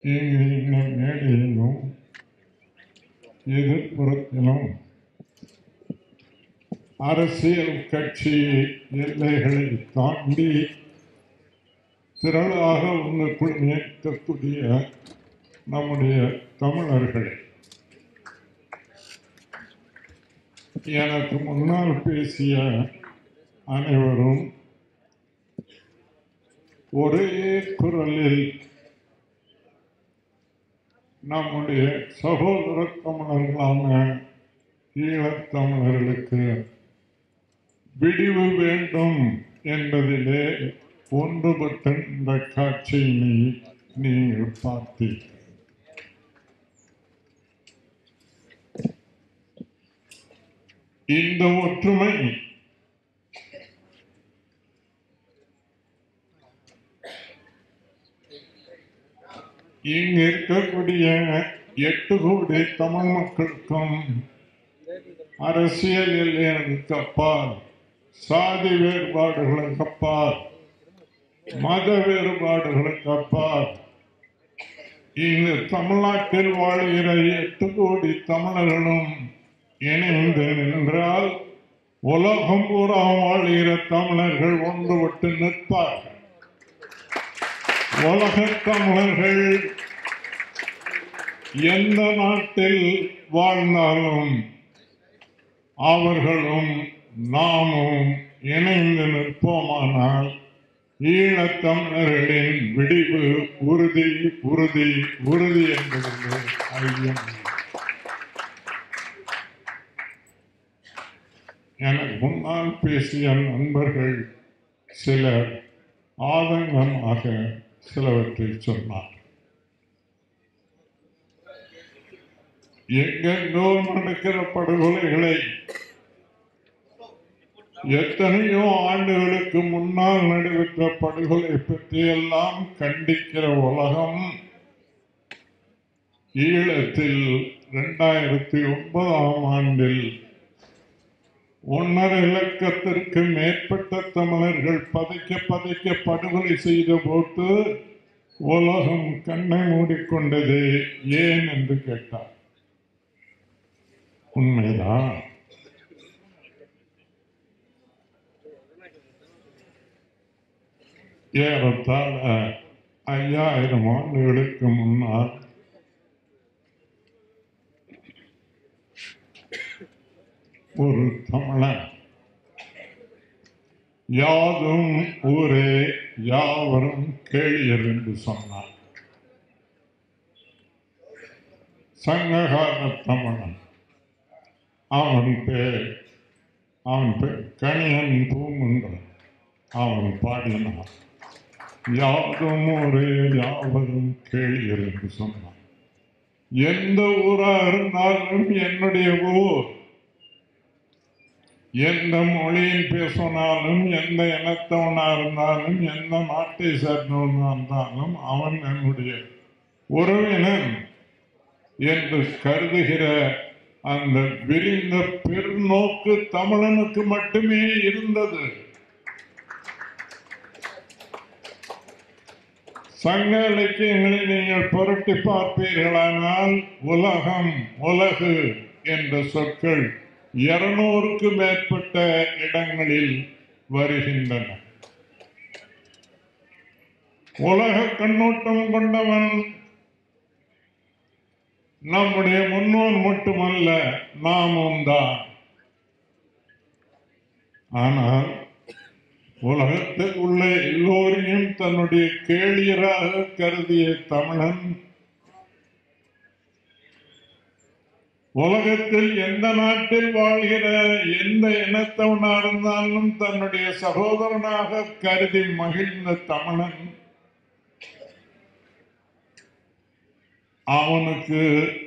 இங்கு இந்த மேடையிலும் எதிர்ப்புறத்திலும் அரசியல் கட்சி எல்லைகளை தாண்டி திரளாக உங்களுக்குள் நிற்கக்கூடிய நம்முடைய தமிழர்கள் எனக்கு முன்னால் பேசிய அனைவரும் ஒரே குரலில் நம்முடைய சகோதர தமிழர்களான ஈழத்தமிழர்களுக்கு விடிவு வேண்டும் என்பதிலே ஒன்றுபட்ட இந்த காட்சியினை நீங்கள் பார்த்தீர்கள் இந்த ஒற்றுமை இங்கு இருக்கக்கூடிய எட்டு கோடி தமிழ் மக்களுக்கும் அரசியல் எல்லைகளுக்கு அப்பால் சாதி வேறுபாடுகளுக்கு அப்பால் மத வேறுபாடுகளுக்கு அப்பால் இங்கு தமிழ்நாட்டில் வாழ்கிற எட்டு கோடி தமிழர்களும் இணைந்து நின்றால் உலகம் பூரா வாழ்கிற தமிழர்கள் ஒன்றுபட்டு நிற்பார்கள் உலகத் தமிழர்கள் எந்த நாட்டில் வாழ்ந்தாலும் அவர்களும் நாமும் இணைந்து நிற்போமானால் ஈழத்தமிழர்களின் விடிவு உறுதி உறுதி உறுதி என்பதில் ஐயம் இல்லை. எனக்கு முன்னால் பேசிய நண்பர்கள் சிலர் ஆதங்கமாக சிலவற்றை சொன்னார் எங்கெங்கோ நடக்கிற படுகொலைகளை எத்தனையோ ஆண்டுகளுக்கு முன்னால் நடைபெற்ற படுகொலை பற்றியெல்லாம் கண்டிக்கிற உலகம் ஈழத்தில் இரண்டாயிரத்தி ஒன்பதாம் ஆண்டில் ஒன்றரை இலக்கத்திற்கு மேற்பட்ட தமிழர்கள் பதைக்க பதைக்க படுகொலை செய்த போட்டு உலகம் கண்ணை மூடிக்கொண்டது ஏன் என்று கேட்டார் உண்மைதான் ஏறத்தாழ ஐயாயிரம் ஆண்டுகளுக்கு முன்னால் ஒரு தமிழன் யாதும் ஊரே யாவரும் கேளியர் என்று சொன்னார் சங்ககால தமிழன் அவன் பேர் அவன் பேர் கணியன் பூங்குன்றன் அவன் பாடினான் யாதும் ஒரே யாவரும் கேளியர் என்று சொன்னான் எந்த ஊரா இருந்தாலும் என்னுடைய ஊர் எந்த மொழியில் பேசினாலும் எந்த இனத்தவனா இருந்தாலும் எந்த நாட்டை சேர்ந்தவனா இருந்தாலும் அவன் என்னுடைய உறவினன் என்று கருதுகிற அந்த விரிந்த பெருநோக்கு தமிழனுக்கு மட்டுமே இருந்தது சங்க இலக்கியங்களை நீங்கள் புரட்டி பார்ப்பீர்களானால் உலகம் உலகு என்ற சொற்கள் இருநூறுக்கு மேற்பட்ட இடங்களில் வருகின்றன உலக கண்ணோட்டம் கொண்டவன் நம்முடைய முன்னோர் மட்டுமல்ல நாமும் தான் ஆனால் உலகத்தில் உள்ள எல்லோரையும் தன்னுடைய கேளியராக கருதிய தமிழன் உலகத்தில் எந்த நாட்டில் வாழ்கிற எந்த இனத்தவனா இருந்தாலும் தன்னுடைய சகோதரனாக கருதி மகிழ்ந்த தமிழன் அவனுக்கு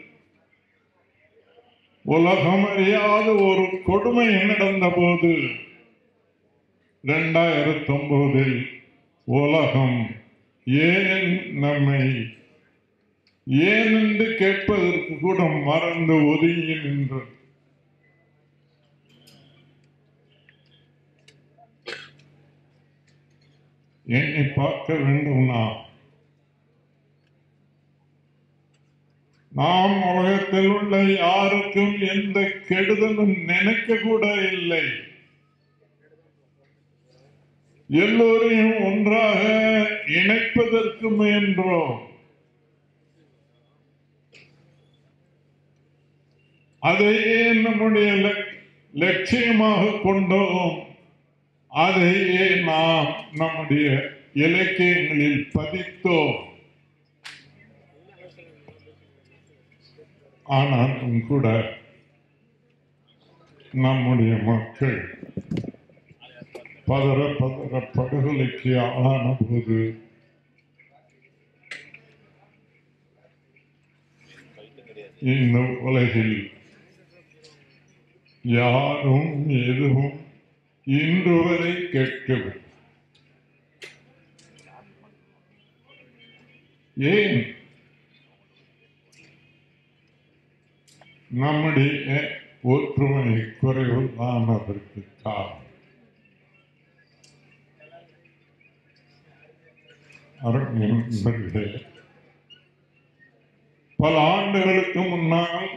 உலகம் அறியாத ஒரு கொடுமை நடந்த போது இரண்டாயிரத்தி ஒன்பதில் உலகம் ஏன் நம்மை ஏன் என்று கேட்பதற்கு கூட மறந்து ஒதுங்கி நின்றது என்னை பார்க்க வேண்டும்னா நாம் உலகத்தில் உள்ள யாருக்கும் எந்த கெடுதலும் நினைக்க கூட இல்லை எல்லோரையும் ஒன்றாக இணைப்பதற்கு முயன்றோம் அதையே நம்முடைய லக்- லட்சியமாக கொண்டோம் அதையே நாம் நம்முடைய இலக்கியங்களில் பதித்தோம் ஆனாலும் கூட நம்முடைய மக்கள் பதற பதற படுகொலைக்கு ஆளான போது இந்த உலகில் யாரும் எதுவும் இன்று வரை கேட்கவில்லை ஏன் நம்முடைய ஒற்றுமை குறைவுதான் அதற்கு காரணம் அருமையின் நண்பர்களே, பல ஆண்டுகளுக்கு முன்னால்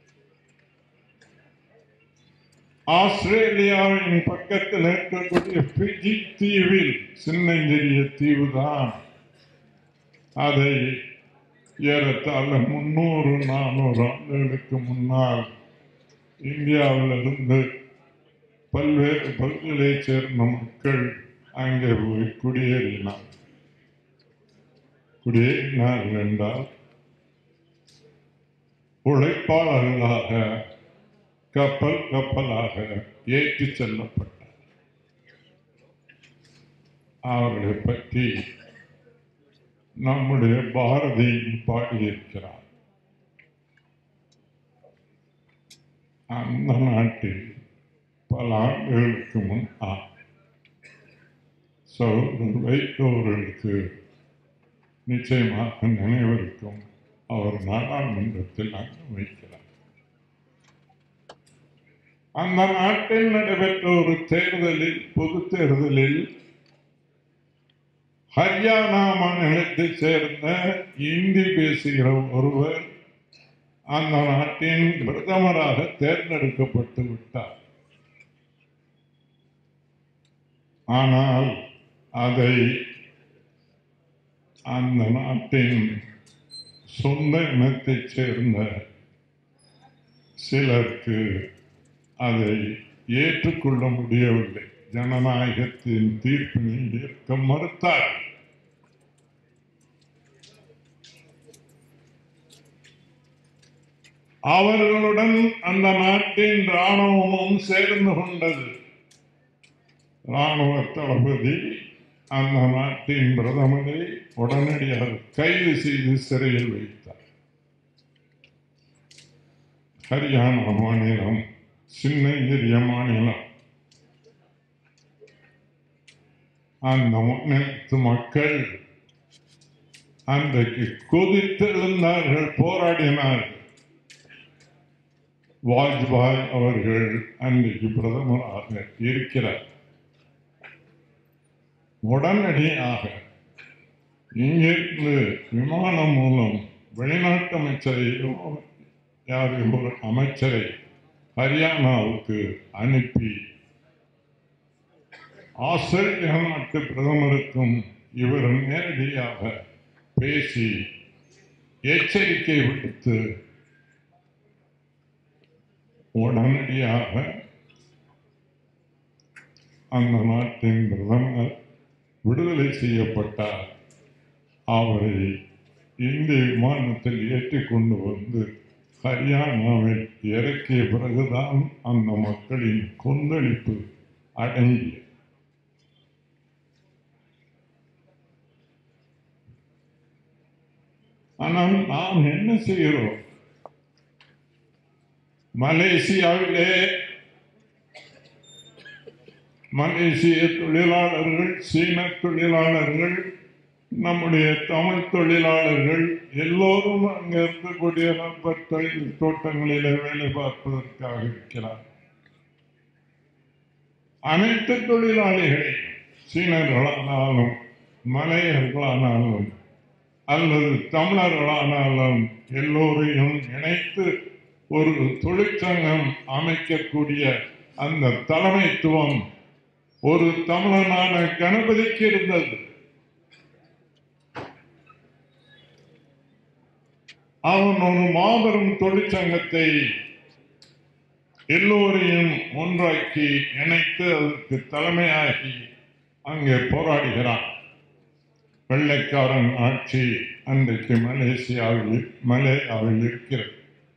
ஆஸ்திரேலியாவின் பக்கத்தில் இருக்கக்கூடிய பிஜி தீவில் சின்னஞ்சிறிய தீவுதான் அதை ஏறத்தாழ முன்னூறு நானூறு ஆண்டுகளுக்கு முன்னால் இந்தியாவிலிருந்து பல்வேறு பகுதிகளைச் சேர்ந்த மக்கள் அங்கே போய் குடியேறினார் குடியேறினார்கள் என்றால் உழைப்பாளர்களாக கப்பல் கப்பலாக ஏற்றிச் செல்லப்பட்டார் அவர்களை பற்றி நம்முடைய பாரதி பாடியிருக்கிறார் அந்த நாட்டில் பல ஆண்டுகளுக்கு முன் சகோதரர் வைகோவர்களுக்கு நிச்சயமாக நினைவிருக்கும் அவர் நாடாளுமன்றத்தில் அங்கு வைக்கிறார் அந்த நாட்டில் நடைபெற்ற ஒரு தேர்தலில் பொது தேர்தலில் ஹரியானா மாநிலத்தைச் சேர்ந்த இந்தி பேசுகிற ஒருவர் அந்த நாட்டின் பிரதமராக தேர்ந்தெடுக்கப்பட்டு விட்டார் ஆனால் அதை அந்த நாட்டின் சொந்த இனத்தைச் சேர்ந்த சிலருக்கு அதை ஏற்றுக்கொள்ள முடியவில்லை ஜனநாயகத்தின் தீர்ப்பினை ஏற்க மறுத்தார் அவர்களுடன் அந்த நாட்டின் இராணுவமும் சேர்ந்து கொண்டது இராணுவ தளபதி அந்த நாட்டின் பிரதமரை உடனடியாக கைது செய்து சிறையில் வைத்தார் ஹரியானா மாநிலம் சின்னஞ்சிறிய மாநிலம் அந்த மாநிலத்து மக்கள் அன்றைக்கு கொதித்தெழுந்தார்கள் போராடினார்கள் வாஜ்பாய் அவர்கள் அன்றைக்கு பிரதமராக இருக்கிறார் உடனடியாக இங்கிருந்து விமானம் மூலம் வெளிநாட்டு அமைச்சரை யார் ஒரு அமைச்சரை ஹரியானாவுக்கு அனுப்பி ஆஸ்திரேலியா நாட்டு பிரதமருக்கும் இவர் நேரடியாக பேசி எச்சரிக்கை விடுத்து உடனடியாக அந்த நாட்டின் பிரதமர் விடுதலை செய்யப்பட்டார் அவரை இந்திய விமானத்தில் ஏற்றிக்கொண்டு வந்து ஹரியானாவில் இறக்கிய பிறகுதான் அந்த மக்களின் கொந்தளிப்பு அடங்கிய ஆனால் நாம் என்ன செய்கிறோம் மலேசியாவிலே மலேசிய தொழிலாளர்கள் சீன தொழிலாளர்கள் நம்முடைய தமிழ் தொழிலாளர்கள் எல்லோரும் அங்கே இருக்கக்கூடிய ரப்பர் தொழில் தோட்டங்களிலே வேலை பார்ப்பதற்காக இருக்கிறார் அனைத்து தொழிலாளிகளை சீனர்களானாலும் மலையர்களானாலும் அல்லது தமிழர்களானாலும் எல்லோரையும் இணைத்து ஒரு தொழிற்சங்கம் அமைக்கக்கூடிய அந்த தலைமைத்துவம் ஒரு தமிழனான கணபதிக்கு இருந்தது அவன் ஒரு மாபெரும் தொழிற்சங்கத்தை எல்லோரையும் ஒன்றாக்கி இணைத்து அதற்கு தலைமையாகி அங்கே போராடுகிறான் வெள்ளைக்காரன் ஆட்சி அன்றைக்கு மலேசியாவில் மலேயாவில் இருக்கிறது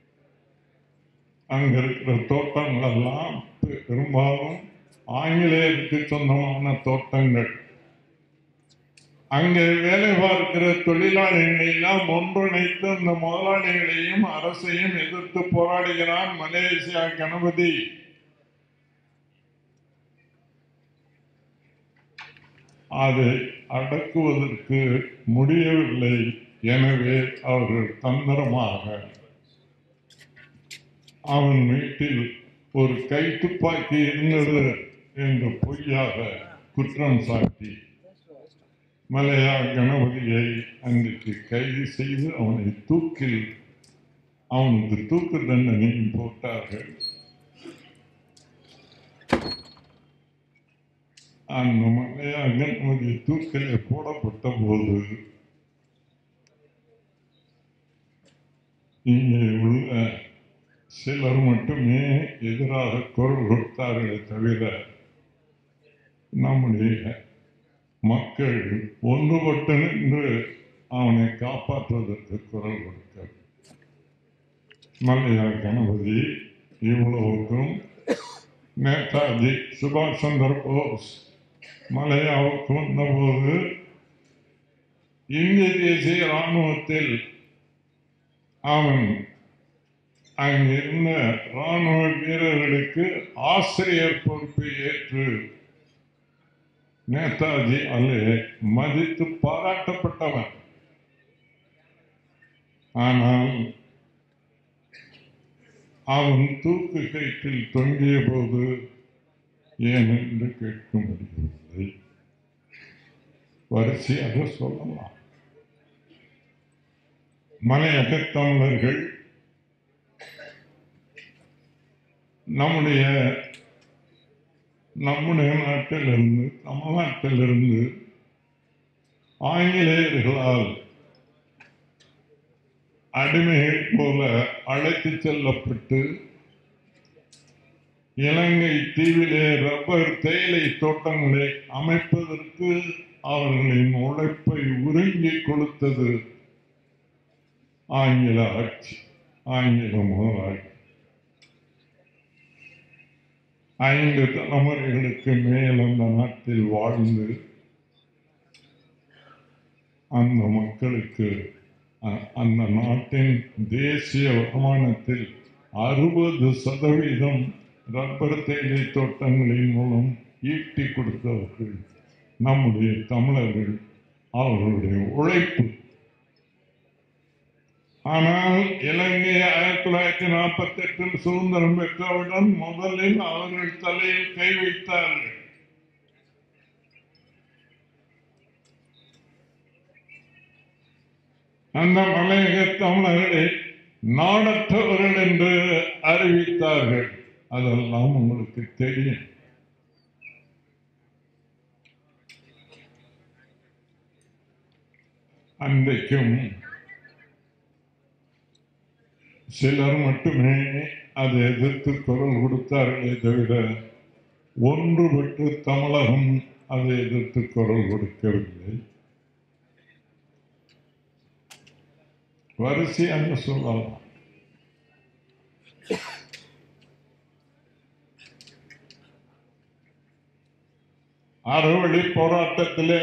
அங்க இருக்கிற தோட்டங்கள் எல்லாம் பெரும்பாலும் ஆங்கிலேயருக்கு சொந்தமான தோட்டங்கள் அங்கே வேலை பார்க்கிற தொழிலாளிகளை எல்லாம் ஒன்றிணைத்து அந்த முதலாளிகளையும் அரசையும் எதிர்த்து போராடுகிறான் மலேசியா கணபதி அதை அடக்குவதற்கு முடியவில்லை எனவே அவர்கள் தந்திரமாக அவன் வீட்டில் ஒரு கைத்துப்பாக்கி இருந்தது என்று பொய்யாக குற்றம் சாட்டி மலையா கணபதியை அன்றைக்கு கைது செய்து அவனை தூக்கில் அவனுக்கு தூக்கு தண்டனையும் போட்டார்கள் அந்த மலையா கணபதி தூக்கிலே போடப்பட்ட போது இங்கே உள்ள சிலர் மட்டுமே எதிராக குரல் கொடுத்தார்களே தவிர நம்முடைய மக்கள் ஒன்றுபட்டு நின்று அவனை காப்பாற்றுவதற்கு குரல் கொடுக்க மல்லையா கணபதி இவ்வளவுக்கும் நேதாஜி சுபாஷ் சந்திர போஸ் மலையாவுக்கு வந்தபோது இந்திய தேசிய இராணுவத்தில் அவன் அங்கிருந்த இராணுவ வீரர்களுக்கு ஆசிரியர் பொறுப்பை ஏற்று நேதாஜி அல்ல மதித்து பாராட்டப்பட்டவன் ஆனால் அவன் தூக்கு கயிற்றில் தொங்கிய போது ஏன் என்று கேட்க முடியவில்லை வரிசையாக சொல்லலாம் மலையக தமிழர்கள் நம்முடைய நம்முடைய நாட்டிலிருந்து தமிழ்நாட்டிலிருந்து ஆங்கிலேயர்களால் அடிமைகள் போல அழைத்து செல்லப்பட்டு இலங்கை தீவிலே ரப்பர் தேயிலை தோட்டங்களை அமைப்பதற்கு அவர்களின் உழைப்பை உறிஞ்சி கொடுத்தது ஆங்கில ஆட்சி ஆங்கில முதலாளி ஐந்து தலைமுறைகளுக்கு மேல் அந்த நாட்டில் வாழ்ந்து அந்த மக்களுக்கு அ- அந்த நாட்டின் தேசிய வருமானத்தில் அறுபது சதவீதம் ரப்பர் தேயிலை தோட்டங்களின் மூலம் ஈட்டி கொடுத்தவர்கள் நம்முடைய தமிழர்கள் அவர்களுடைய உழைப்பு ஆனால் இலங்கை ஆயிரத்தி தொள்ளாயிரத்தி நாற்பத்தி எட்டில் சுதந்திரம் பெற்றவுடன் முதலில் அவர்கள் தலையில் கை வைத்தார்கள் அந்த மலையக தமிழர்களை நாடற்றவர்கள் என்று அறிவித்தார்கள் அதெல்லாம் உங்களுக்கு தெரியும் அன்றைக்கும் சிலர் மட்டுமே அதை எதிர்த்து குரல் கொடுத்தார்களே தவிர ஒன்றுபட்டு தமிழகம் அதை எதிர்த்து குரல் கொடுக்கவில்லை வரிசையாக சொல்லலாம் அறவழி போராட்டத்திலே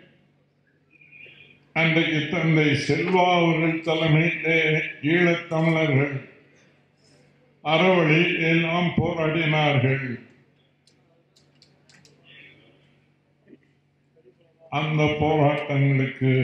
அன்றைக்கு தந்தை செல்வா அவர்கள் தலைமையிலே ஈழத்தமிழர்கள் அறவழி எல்லாம் போராடினார்கள் அந்த போராட்டங்களுக்கு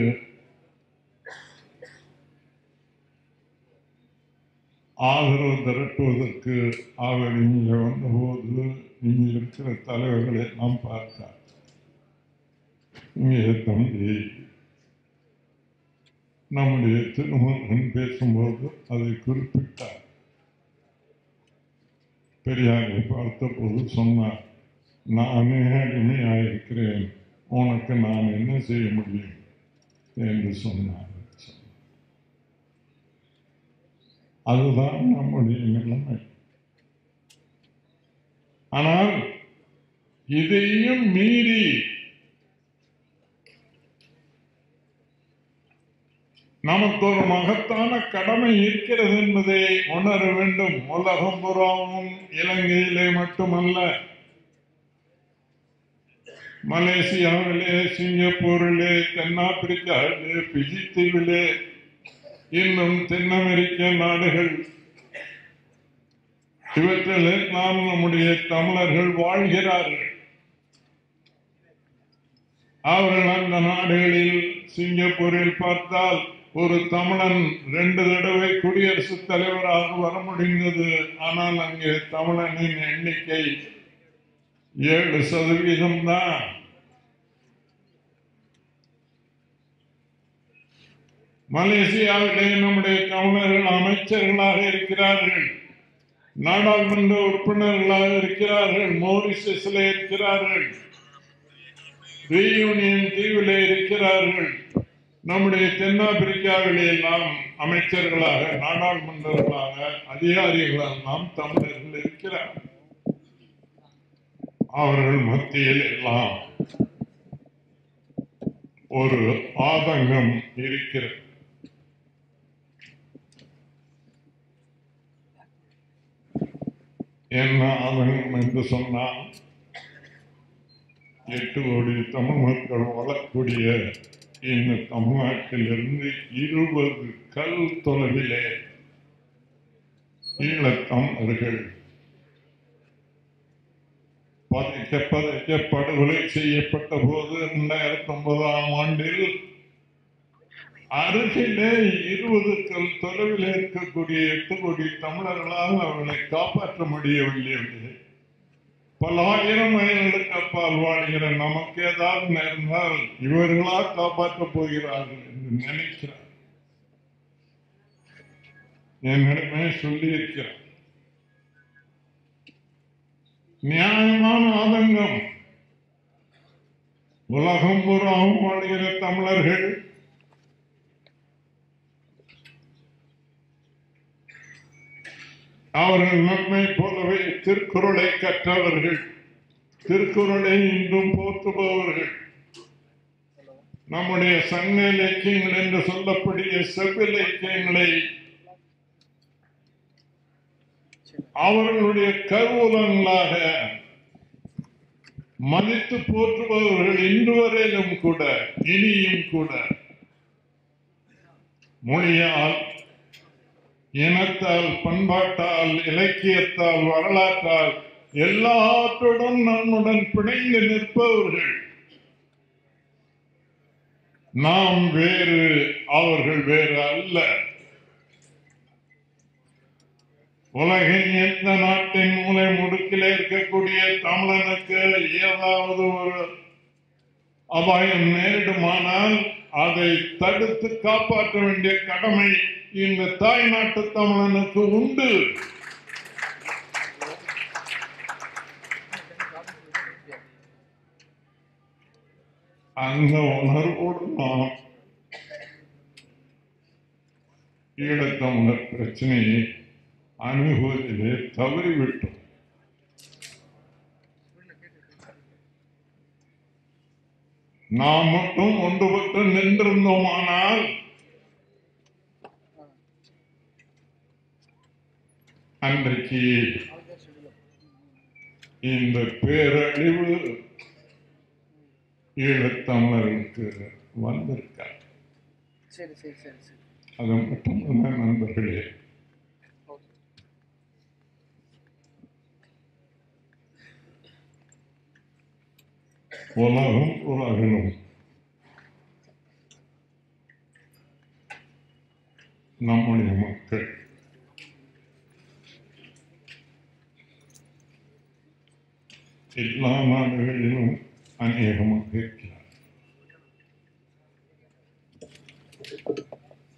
ஆதரவு திரட்டுவதற்கு அவர் இங்கே வந்தபோது இங்கே இருக்கிற தலைவர்களை நாம் பார்த்தார் இங்கே தம்பி நம்முடைய திருமகன் பேசும்போது அதை குறிப்பிட்டார் பெரியாரை பார்த்தபோது சொன்னார் நானே அடிமையாயிருக்கிறேன் உனக்கு நான் என்ன செய்ய முடியும் என்று சொன்னார் அதுதான் நம்முடைய நிலைமை ஆனால் இதையும் மீறி நமக்கு ஒரு மகத்தான கடமை இருக்கிறது என்பதை உணர வேண்டும் உலகம் புறாவும் இலங்கையிலே மட்டுமல்ல மலேசியாவிலே சிங்கப்பூரிலே தென்னாப்பிரிக்காவிலே பிஜி தீவிலே இன்னும் தென் அமெரிக்க நாடுகள் இவற்றில் நாம் நம்முடைய தமிழர்கள் வாழ்கிறார்கள் அவர்கள் அந்த நாடுகளில் சிங்கப்பூரில் பார்த்தால் ஒரு தமிழன் ரெண்டு தடவை குடியரசுத் தலைவராக வர முடிந்தது ஆனால் அங்கே தமிழனின் எண்ணிக்கை ஏழு சதவீதம் தான் மலேசியாவிலே நம்முடைய தமிழர்கள் அமைச்சர்களாக இருக்கிறார்கள் நாடாளுமன்ற உறுப்பினர்களாக இருக்கிறார்கள் மோரிசஸில் இருக்கிறார்கள் ரீயூனியன் தீவிலே இருக்கிறார்கள் நம்முடைய தென்னாப்பிரிக்காவிலே எல்லாம் அமைச்சர்களாக நாடாளுமன்றங்களாக அதிகாரிகளாக நாம் தமிழர்கள் இருக்கிறார் அவர்கள் மத்தியில் எல்லாம் ஒரு ஆதங்கம் இருக்கிறது என்ன ஆதங்கம் என்று சொன்னால் எட்டு கோடி தமிழ் மக்கள் வாழக்கூடிய இந்த தமிழ்நாட்டிலிருந்து இருபது கல் தொலைவிலே ஈழத்தமிழர்கள் பதைக்க பதைக்க படுகொலை செய்யப்பட்ட போது இரண்டாயிரத்தி ஒன்பதாம் ஆண்டில் அருகிலே இருபது கல் தொலைவில் இருக்கக்கூடிய எட்டு கோடி தமிழர்களால் அவர்களை காப்பாற்ற முடியவில்லை பல ஆயிரம் மைல்களுக்கு அப்பால் வாழ்கிற நமக்கு ஏதாவது நேர்ந்தால் இவர்களா காப்பாற்றப் போகிறார்கள் என்று நினைக்கிறார் என்னிடமே சொல்லி இருக்கிறார் நியாயமான ஆதங்கம் உலகம் பூராவும் வாழ்கிற தமிழர்கள் அவர்கள் நம்மை போலவே திருக்குறளை கற்றவர்கள் திருக்குறளை இன்றும் போற்றுபவர்கள் நம்முடைய சங்க இலக்கியங்கள் என்று சொல்லக்கூடிய செவ்விலக்கியங்களை அவர்களுடைய கருவூலங்களாக மதித்து போற்றுபவர்கள் இன்று வரையிலும் கூட இனியும் கூட மொழியால் இனத்தால் பண்பாட்டால் இலக்கியத்தால் வரலாற்றால் எல்லாற்றுடன் நம்முடன் பிணைந்து நிற்பவர்கள் நாம் வேறு அவர்கள் வேறு அல்ல உலகின் எந்த நாட்டின் மூலை முடுக்கில் இருக்கக்கூடிய தமிழனுக்கு ஏதாவது ஒரு அபாயம் நேரிடுமானால் அதை தடுத்து காப்பாற்ற வேண்டிய கடமை இந்த தாய் நாட்டு தமிழனுக்கு உண்டு அந்த உணர்வோடு நாம் ஈழத்தமிழர் பிரச்சனையை அணுகுவதிலே தவறிவிட்டோம் நாம் மட்டும் ஒன்றுபட்டு நின்றிருந்தோமானால் அன்றைக்கு இந்த பேரழிவு ஈழத்தமிழருக்கு வந்திருக்கார் சரி சரி சரி சரி அது மட்டுமல்ல நண்பர்களே ஓகே உலகம் உலகிலும் நம்முடைய மக்கள் எல்லா நாடுகளிலும் அநேகமாக இருக்கிறார்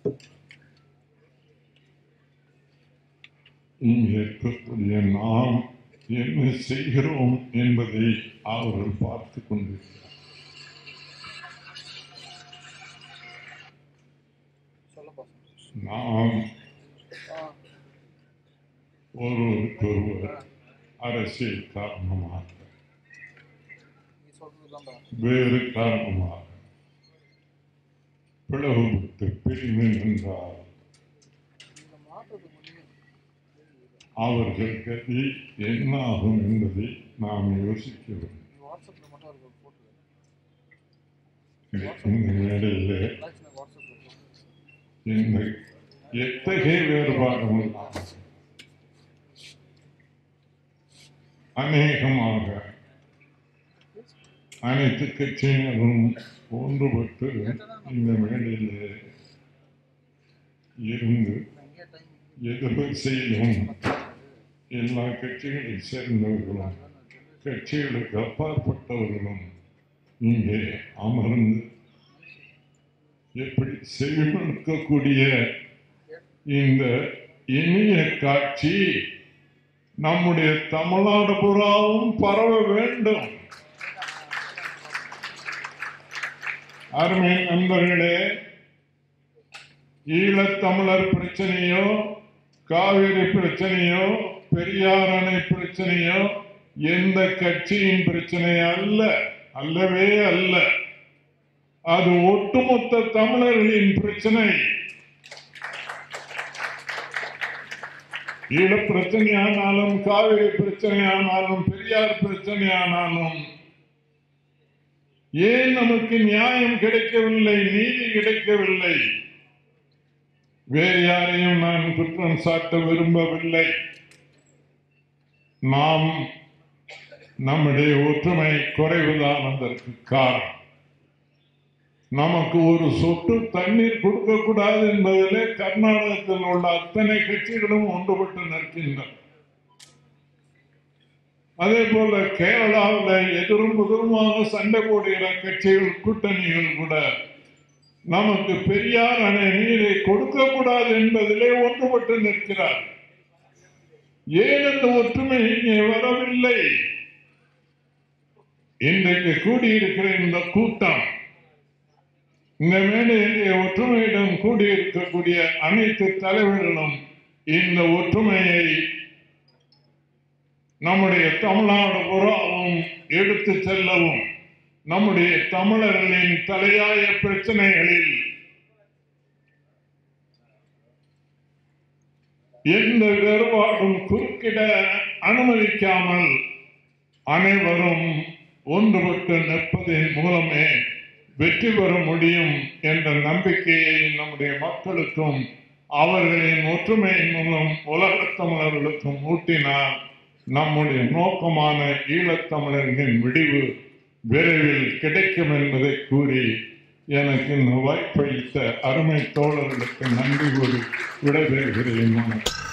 இங்கே இருக்கக்கூடிய நாம் என்ன செய்கிறோம் என்பதை அவர்கள் பார்த்து கொண்டிருக்கிறார் சொல்லுப்பா நாம் ஆ ஒருவருக்கொருவர் அரசியல் காரணமாக நீ சொல்றது தான்டா வேறு காரணமாக பிளவுபட்டு பிரிந்து நின்றார் இந்த மாற்றத்துக்கு முன்னே அவர்கள் கதி என்னாகும் என்பதை நாம் யோசிக்க வேண்டும் நீ வாட்ஸ்அப்பில் மட்டும் அவருக்கு ஒரு போட்டு இந்த மேடையில் ரிலாக்ஸ் நான் வாட்ஸ்அப்பில் போட்டு இந்த எத்தகைய வேறுபாடும் இல்லாமல் அநேகமாக அனைத்து கட்சியினரும் ஒன்றுபட்டு இந்த மேடையில் இருந்து நான் இங்கே டைம் எதிர்ப்பு செய்யும் எல்லா கட்சிகளை சேர்ந்தவர்களும் கட்சிகளுக்கு அப்பாற்பட்டவர்களும் இங்கே அமர்ந்து எப்படி செவிமடுக்கக்கூடிய இந்த இனிய காட்சி நம்முடைய தமிழ்நாடு புறாவும் பரவ வேண்டும் அருமை நண்பர்களே ஈழத்தமிழர் பிரச்சனையோ காவிரி பிரச்சனையோ பெரியார் அணை பிரச்சனையோ எந்த கட்சியின் பிரச்சனை அல்ல அல்லவே அல்ல அது ஒட்டுமொத்த தமிழர்களின் பிரச்சனை ஈழ பிரச்சனையானாலும் காவிரி பிரச்சனையானாலும் பெரியார் பிரச்சனையானாலும் ஏன் நமக்கு நியாயம் கிடைக்கவில்லை நீதி கிடைக்கவில்லை வேறு யாரையும் நான் குற்றம் சாட்ட விரும்பவில்லை நாம் நம்முடைய ஒற்றுமை குறைவுதான் அதற்கு காரணம் நமக்கு ஒரு சொட்டு தண்ணீர் கொடுக்க கூடாது என்பதிலே கர்நாடகத்தில் உள்ள அத்தனை கட்சிகளும் ஒன்றுபட்டு நிற்கின்றன அதே போல கேரளாவில் எதிரும் புதிருமாக சண்டை போடுகிற கட்சிகள் கூட்டணிகள் கூட நமக்கு பெரியார் அணை நீரை கொடுக்க கூடாது என்பதிலே ஒன்றுபட்டு நிற்கிறார் ஏன் அந்த ஒற்றுமை இங்கே வரவில்லை இன்றைக்கு கூடியிருக்கிற இந்த கூட்டம் இந்த மேடையிலே ஒற்றுமையிடம் கூடியிருக்கக்கூடிய அனைத்து தலைவர்களும் இந்த ஒற்றுமையை நம்முடைய தமிழ்நாடு புறாவும் எடுத்து செல்லவும் நம்முடைய தமிழர்களின் தலையாய பிரச்சனைகளில் எந்த வேறுபாடும் குறுக்கிட அனுமதிக்காமல் அனைவரும் ஒன்றுபட்டு நிற்பதன் மூலமே வெற்றி பெற முடியும் என்ற நம்பிக்கையை நம்முடைய மக்களுக்கும் அவர்களின் ஒற்றுமையின் மூலம் உலகத் தமிழர்களுக்கும் ஊட்டினார் நம்முடைய நோக்கமான ஈழத்தமிழர்களின் விடிவு விரைவில் கிடைக்கும் என்பதை கூறி எனக்கு இந்த வாய்ப்பளித்த அருமை தோழர்களுக்கு நன்றி கூறி விடைபெறுகிறேன் வணக்கம்.